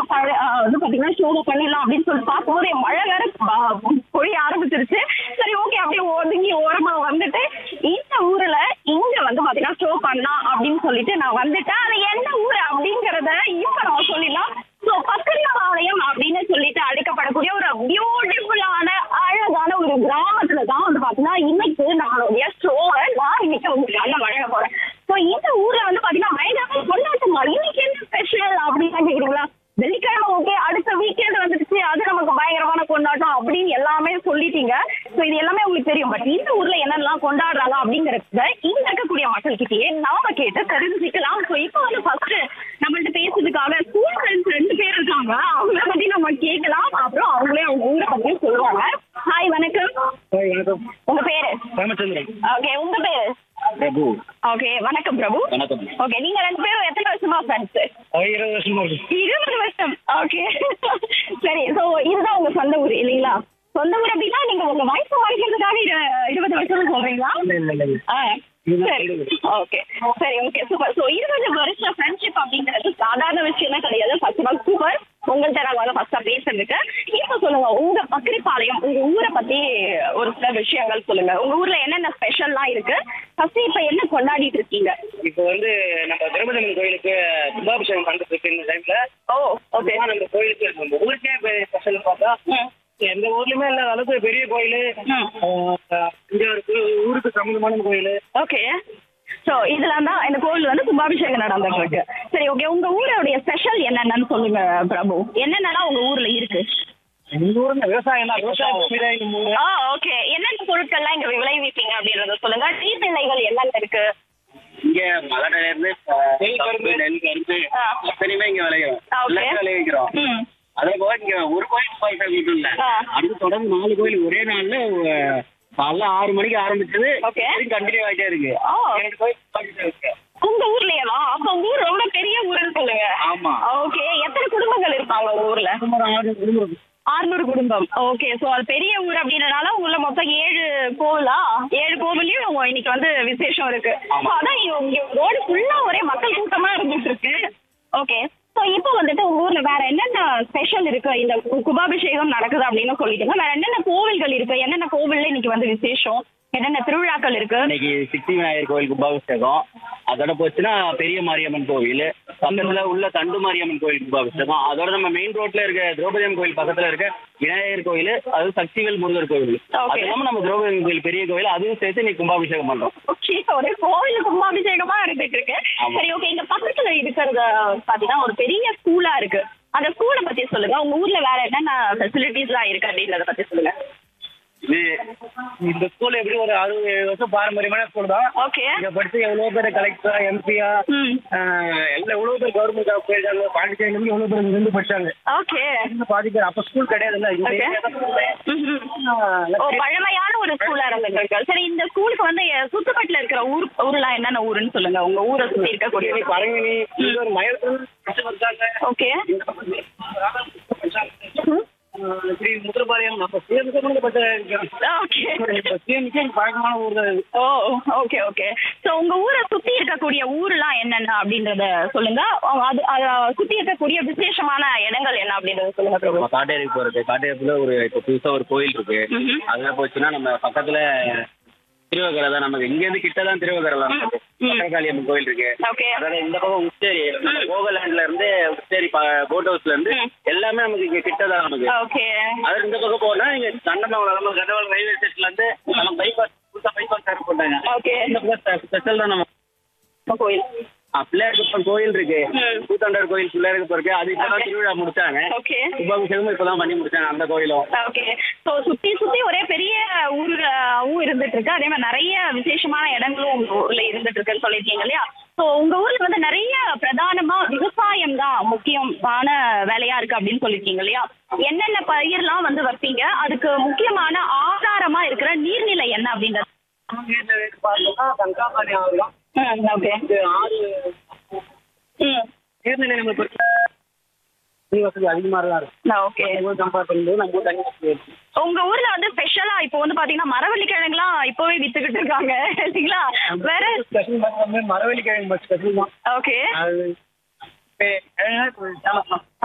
பழ- ஆஹ் வந்து பாத்தீங்கன்னா ஷோவை பண்ணிடலாம் அப்படின்னு சொல்லி பார்க்கும்போது என் மழை வேற ஆஹ் பொழிய ஆரம்பிச்சிருச்சு சரி ஓகே அப்படியே ஒதுங்கி ஓரமா வந்துட்டு இந்த ஊர்ல இங்க வந்து பாத்தீங்கன்னா ஷோ பண்ணலாம் அப்படின்னு சொல்லிட்டு நான் வந்துட்டேன் அது என்ன ஊர் அப்படிங்கறத இப்ப நான் சொல்லிடலாம் ஸோ பக்கரியாலயம் அப்படின்னு சொல்லிட்டு அழைக்கப்படக்கூடிய ஒரு பியூட்டிஃபுல்லான அழகான ஒரு கிராமத்துல தான் வந்து பாத்தீங்கன்னா இன்னைக்கு நம்மளுடைய ஷோவை நான் இன்னைக்கு உங்களுக்கு வழங்க போறேன் ஸோ இந்த ஊர்ல வந்து பாத்தீங்கன்னா பயங்கரமா கொண்டாட்டமா இன்னைக்கு என்ன ஸ்பெஷல் அப்படின்னு கேக்குறீங்களா வெள்ளிக்கிழமை ஓகே அடுத்த வீக்கெண்ட் வந்துடுச்சு அது நமக்கு பயங்கரமான கொண்டாட்டம் அப்படின்னு எல்லாமே சொல்லிட்டீங்க ஸோ இது எல்லாமே உங்களுக்கு தெரியும் பட் இந்த ஊர்ல என்னெல்லாம் கொண்டாடுறாங்க அப்படிங்கறத இங்க இருக்கக்கூடிய மக்கள்கிட்டயே நாம கேட்டு தெரிஞ்சுக்கலாம் ஸோ இப்போ வந்து ஃபர்ஸ்ட் நம்மள்ட்ட பேசுறதுக்காக ஸ்கூல் ஃப்ரெண்ட்ஸ் ரெண்டு பேர் இருக்காங்க அவங்கள பத்தி நம்ம கேட்கலாம் அப்புறம் அவங்களே அவங்க ஊரை பத்தி சொல்லுவாங்க ஹாய் வணக்கம் ஹாய் வணக்கம் உங்க பேரு ராமச்சந்திரன் ஓகே உங்க பேரு பிரபு ஓகே வணக்கம் பிரபு வணக்கம் ஓகே நீங்க ரெண்டு பேரும் எத்தனை வருஷமா ஃப்ரெண்ட்ஸ் அது இருபது வருஷமா இருக்கு இருபது வருஷம் ஓகே சரி சோ இதுதான் உங்க சொந்த ஊர் இல்லைங்களா சொந்த ஊர் அப்படின்னா நீங்க உங்க வயசு மறைக்கிறதுக்காக இரு- இருபது வருஷம் சொல்றீங்களா இல்ல இல்ல இல்ல ஆ, சரி ஓகே சரி ஓகே சூப்பர் ஸோ இருபது வருஷம் ஃப்ரெண்ட்ஷிப் அப்படிங்கிறது சாதாரண விஷயமே கிடையாது ஃபர்ஸ்ட் ஆஃப் ஆல் சூப்பர் உங்கள்கிட்ட நாங்கள் வந்து ஃபர்ஸ்டா பேசுறதுக்கு இப்போ சொல்லுங்க உங்க பக்கிரிப்பாளையம் உங்க ஊரை பத்தி ஒரு சில விஷயங்கள் சொல்லுங்க உங்க ஊர்ல என்னென்ன ஸ்பெஷல்லாம் இருக்கு ஃபர்ஸ்ட் இப்போ என்ன கொண்டாடிட்டு இருக்கீங்க இப்போ வந்து நம்ம திரௌபதி கோயிலுக்கு கும்பாபிஷேகம் பண்ணிட்டு இருக்கு இந்த டைம்ல ஓ ஓகே அதுதான் நம்ம கோயிலுக்கு நம்ம ஊருக்கே ஸ்பெஷல் பார்த்தா எந்த ஊர்லயுமே இல்லாத அளவுக்கு பெரிய கோயில் இங்க ஒரு ஊருக்கு சம்பந்தமான கோயில் ஓகே ஸோ இதுல தான் இந்த கோவில் வந்து கும்பாபிஷேகம் நடந்துட்டு இருக்கு சரி ஓகே உங்க ஊரோடைய ஸ்பெஷல் என்னென்னு சொல்லுங்க பிரபு என்னென்னலாம் உங்க ஊர்ல இருக்கு எங்க ஊர்ல விவசாயம் தான் விவசாயம் பூமி தான் எங்க ஊரு. ஆ ஓகே என்னென்ன பொருட்கள்லாம் இங்க விளைவிப்பீங்க அப்படின்றத சொல்லுங்க நீர்நிலைகள் என்னென்ன இருக்கு இங்க மலர்ல இருந்து நெல் கரும்பு நெல் கரும்பு ஆ. அத்தனையுமே இங்க விளையும் ஆ, okay. எல்லாமே விளைவிக்கிறோம் ம் அதே போல இங்க ஒரு கோயில் கும்பாபிஷேகம் மட்டும் இல்ல ஆ. அடுத்து தொடர்ந்து நாலு கோயில் ஒரே நாள்ல அஹ், காலைல ஆறு மணிக்கு ஆரம்பிச்சது Okay. கண்டினியூ ஆயிட்டே இருக்கு ஆ. ரெண்டு கோயில் கும்பாபிஷேகம் இருக்கு உங்க ஊர்லயேவா அப்ப உங்க ஊர் ரொம்ப பெரிய ஊருன்னு சொல்லுங்க ஆமா ஓகே எத்தனை குடும்பங்கள் இருப்பாங்க உங்க ஊர்ல சுமார் ஆறு குடும்பம் ஆறுநூறு குடும்பம் ஓகே சோ அது பெரிய ஊர் அப்படின்றனால உள்ள மொத்தம் ஏழு கோவிலா ஏழு கோவிலையும் உங்க இன்னைக்கு வந்து விசேஷம் இருக்கு ஆமா. So, அதான் இங்க இங்க ரோடு ஃபுல்லா ஒரே மக்கள் கூட்டமா இருந்துட்டு இருக்கு ஓகே சோ இப்போ வந்துட்டு உங்க ஊர்ல வேற என்னென்ன ஸ்பெஷல் இருக்கு இந்த கு- கும்பாபிஷேகம் நடக்குது அப்படின்னு சொல்லிட்டுங்க வேற என்னென்ன கோவில்கள் இருக்கு என்னென்ன கோவில்ல இன்னைக்கு வந்து விசேஷம் என்னென்ன திருவிழாக்கள் இருக்கு இன்னைக்கு சித்தி விநாயகர் கோயில் கும்பாபிஷேகம் அதோட போச்சுன்னா பெரிய மாரியம்மன் கோவில் பக்கத்துல உள்ள தண்டு மாரியம்மன் கோயில் கும்பாபிஷேகம் அதோட நம்ம மெயின் ரோட்ல இருக்க திரௌபதியம் கோயில் பக்கத்துல இருக்க விநாயகர் கோயில் அது சக்திவேல் முருகர் கோயில் Okay. அது இல்லாம நம்ம திரௌபதி கோயில் பெரிய கோயில் அதுவும் சேர்த்து இன்னைக்கு கும்பாபிஷேகம் பண்றோம் ஓகே ஒரே கோவில் கும்பாபிஷேகமா இருந்துட்டு இருக்கு ஆமா. சரி ஓகே இங்க பக்கத்துல இருக்கிறத பாத்தீங்கன்னா ஒரு பெரிய ஸ்கூலா இருக்கு அந்த ஸ்கூலை பத்தி சொல்லுங்க உங்க ஊர்ல வேற என்னென்ன ஃபெசிலிட்டிஸ் எல்லாம் இருக்கு அப்படின்றத பத்தி சொல்லுங்க இது இந்த ஸ்கூல் எப்படி ஒரு அறுபது ஏழு வருஷம் பாரம்பரியமான ஸ்கூல் தான் ஓகே இங்க படிச்சு எவ்வளவு பேர் கலெக்டர் எம்பியா ம் எல்லாம் எவ்வளவு பேர் கவர்மெண்ட் ஜாப் போயிருக்காங்க பாண்டிச்சேரியில இருந்து எவ்வளவு பேர் இங்க இருந்து படிச்சாங்க ஓகே இன்னும் பாதி பேர் அப்ப ஸ்கூல் கிடையாதுல்ல இந்த Okay. area தான் school. ஆ, ஓ பழமையான ஒரு ஸ்கூலா இருந்திருக்கு சரி இந்த ஸ்கூலுக்கு வந்து எ- சுத்துப்பட்டுல இருக்கிற ஊர் ஊர்லாம் என்னென்ன ஊருன்னு சொல்லுங்க உங்க ஊரை சுத்தி இருக்கக்கூடிய பழனி, பழங்கினி இங்க ஒரு மயிலத்தூர் படிச்சு வந்தாங்க ஓகே இந்த பக்கம் படிச்சாங்க. ஆ, ஸ்ரீ முத்திரபாளையம் நம்ம சிஎம்க்கு படிச்ச ஓகே சிஎம்க்கு பழக்கமான ஊர் தான் இது. ஓ ஓகே ஓகே சோ உங்க ஊரை சுத்தி இருக்கக்கூடிய ஊர்லாம் என்னென்ன அப்படின்றத சொல்லுங்க அ- அது அத சுத்தி இருக்கக்கூடிய விசேஷமான இடங்கள் என்ன அப்படின்றத சொல்லுங்க பிரபு நம்ம காட்டேரிக்கு போறது காட்டேரிக்குள்ள ஒரு இப்போ புதுசா ஒரு கோயில் இருக்கு ம்ஹும். அதுல போச்சுன்னா நம்ம பக்கத்துல திருவக்கரை தான் நமக்கு இங்க இருந்து கிட்ட தான் திருவக்கரை தான் நமக்கு. ம். பத்திரகாளி அம்மன் கோயில் இருக்கு ஓகே அதோட இந்த பக்கம் உச்சேரி கோகலாண்ட்ல இருந்து உச்சேரி போட் ஹவுஸ்ல இருந்து ம். எல்லாமே நமக்கு இங்க கிட்ட தான் நமக்கு ஓகே அது இந்த பக்கம் போனா இங்க தண்டமங்கலம் நம்ம கண்டவாள் ரயில்வே ஸ்டேஷன்ல இருந்து நம்ம பைபாஸ் புதுசா பைபாஸ் ஸ்டார்ட் பண்ணாங்க ஓகே இந்த பக்கம் ஸ்பெஷல் தான் நம்ம கோயில் ஆ, பிள்ளையாருக்கு கோயில் இருக்கு ம். கூத்தாண்டர் கோயில் பிள்ளையாருக்கு இருக்கு அது இப்பதான் Okay. திருவிழா முடிச்சாங்க ஓகே கும்பாபிஷேகமும் இப்பதான் பண்ணி முடிச்சாங்க அந்த கோயிலும் ஓகே ஸோ சுத்தி சுத்தி ஒரே பெரிய ஊராவும் இருந்துட்டு இருக்கு அதே மாதிரி நிறைய விசேஷமான இடங்களும் உங்க ஊர்ல இருந்துட்டு இருக்குன்னு சொல்லியிருக்கீங்க இல்லையா ஸோ உங்க ஊர்ல வந்து நிறைய பிரதானமா விவசாயம் தான் முக்கியமான வேலையா இருக்கு அப்படின்னு சொல்லியிருக்கீங்க இல்லையா என்னென்ன பயிர்லாம் வந்து வைப்பீங்க அதுக்கு முக்கியமான ஆதாரமா இருக்கிற நீர்நிலை என்ன அப்படின்றது கங்காபாடி ஆகலாம் ஓகே இது ஆறு ம் நீர்நிலை நம்ம தண்ணி வசதி அதிகமாக தான் இருக்கும் ஓகே நம்ம ஊர் கம்பேர் பண்ணும்போது நம்ம ஊர் தண்ணி வசதி இருக்கு உங்க ஊர்ல வந்து ஸ்பெஷலா இப்போ வந்து பாத்தீங்கன்னா மரவள்ளி கிழங்குலாம் இப்போவே வித்துக்கிட்டு இருக்காங்க இல்லைங்களா வேற ஸ்பெஷல் வந்து மரவள்ளி கிழங்கு ஸ்பெஷல் தான் ஓகே அது இப்போ கிழங்குனா இப்போ famous தான்